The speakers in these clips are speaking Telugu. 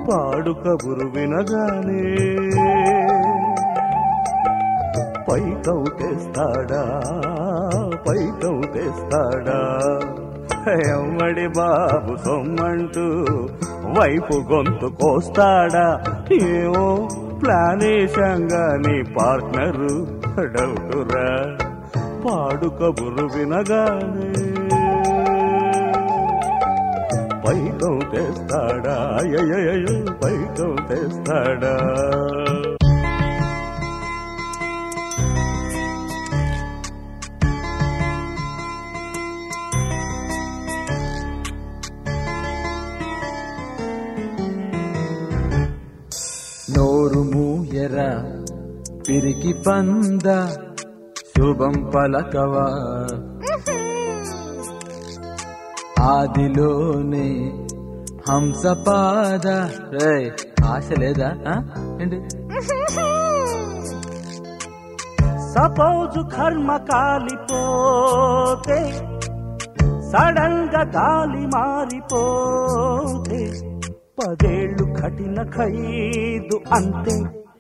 పాడు కబురు వినగానే పైకౌటేస్తాడా పైకౌటేస్తాడా ఎమ్మడి బాబు సొమ్మంటూ వైపు గొంతు కోస్తాడా ఏమో ప్లానేశంగా నీ పార్ట్నరు డౌటురా పాడు కబురు వినగానే పైకం తెస్తాడా అయ్యయ్యో పైకం తెస్తాడా నోరు మూయరా పిరికి పంద శుభం పలకవా ఆదిలోనే హంసపాద రే ఆశ లేదా ఆ? ఏంటి సపోజు కర్మ కాలిపోతే సడన్ గా గాలి మారిపోతే పదేళ్ళు కఠిన ఖైదు అంతే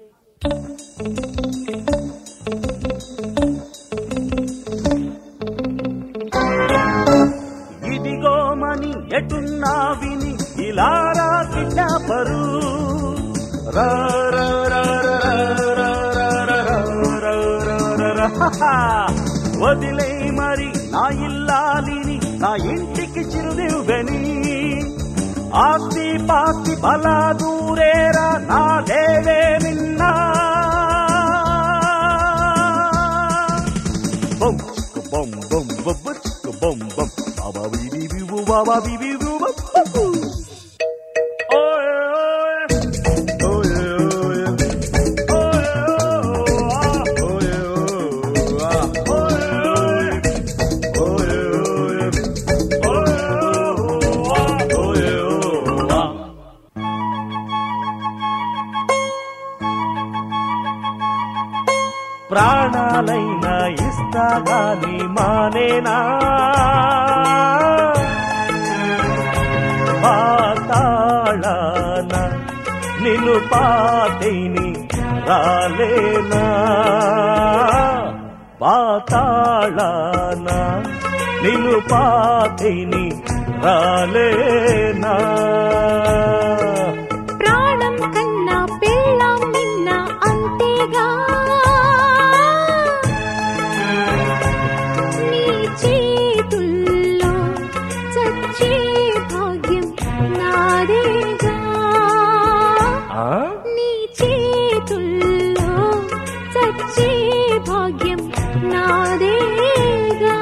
ఇదిగోమని ఎటున్నా విని ఇలా రా కిడ్నాపరు రా రా రా రా రా రా రా రా రా రా రా రా హహా. వదిలే మరి నా ఇల్లాలిని నా ఇంటికి చిరుదివ్వని ఆస్తి పాస్తి బల దూరేరా నా దేవే నిన్నా బం చిక్కు బం బం బబ్బ చిక్కు బం బం బాబా బిబి బిబు బాబా బిబి బిబు బబ్బు. ఓయ్ ఓయ్ ఓయ్ ఓయ్ ఓయ్ ఓయ్ ఓయ్ ఆ ఓయ్ ఓయ్ ఓయ్ ఓయ్ ఆ ప్రాణాలైనా ఇస్తా గాని మానేనా పాతాళాన నిన్ను పాతేని రాలేనా పాతాళాన నిన్ను పాతేని రాలేనా ప్రాణం కన్నా పెళ్ళాం నిన్న అంతేగా నీ చేతుల్లో చచ్చే భాగ్యం నాదేగా ఆ? నీ చేతుల్లో చచ్చే భాగ్యం నాదేగా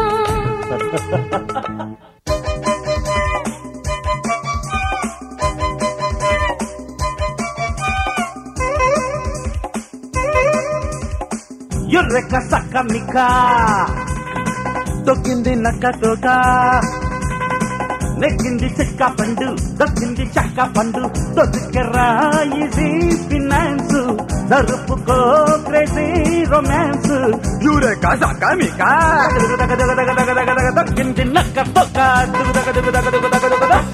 ఎర్రెక్క సక్క మిక్క తొక్కింది నక్క తోక నెక్కింది చెక్క పండు దొక్కింది చక్క పండు దొరికరా ఇది ఫినాన్స్ జరుపుకో క్రేజీ రొమాన్స్ యూరేక సకమిక దొక్కింది నక్క తోక దుగు దగ దుగు దగ దుగు దగ దుగు దగ.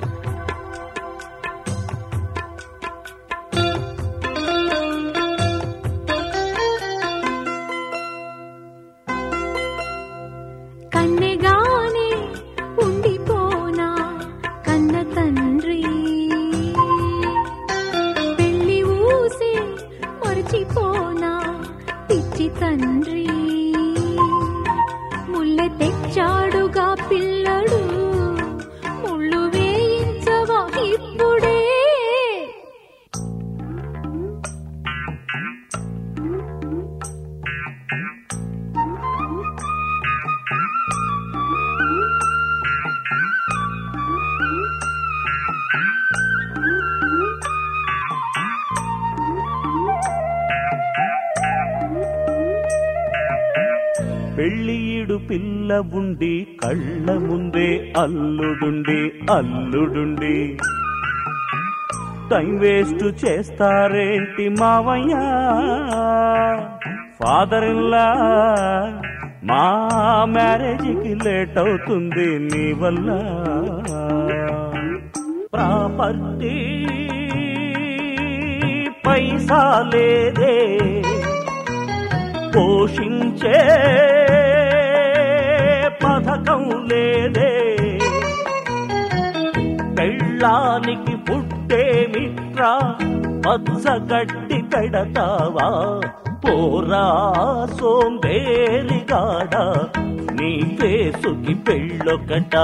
కన్నెగానే ఉండిపోనా కన్న తండ్రి పెళ్లి ఊసి మరచిపోనా పిచ్చి తండ్రి ముల్లె తెచ్చాడుగా పిల్లడు ముళ్ళు వేయించవా ఇప్పుడే పెళ్ళియుడు పిల్ల ఉండి కళ్ళ ముందే అల్లుడుండి అల్లుడుండి టైం వేస్ట్ చేస్తారేంటి మావయ్య ఫాదర్ ఇల్లా మా మ్యారేజ్కి లేట్ అవుతుంది నీ వల్ల ప్రాపర్టీ పైసా లేదే పోషించే పథకం లేదే పెళ్ళానికి పుట్టేమిట్రా పచ్చగడ్డి పెడతావా పోరా సోంబేరిగాడ నీ ఫేసుకి పెళ్ళొకట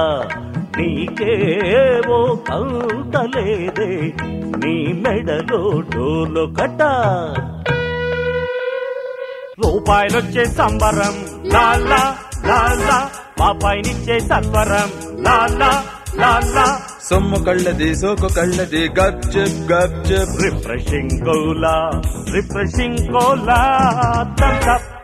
నీకేవో కంతలేదే నీ మెడలో డోలొకట రూపాయలొచ్చే సంబరం లాలా లాలా పాపాయినిచ్చే సత్వరం లాలా లాలా సొమ్ము కళ్ళది సోకు కళ్ళది గప్ చెప్ గప్ చెప్ refreshing cola refreshing cola Thums up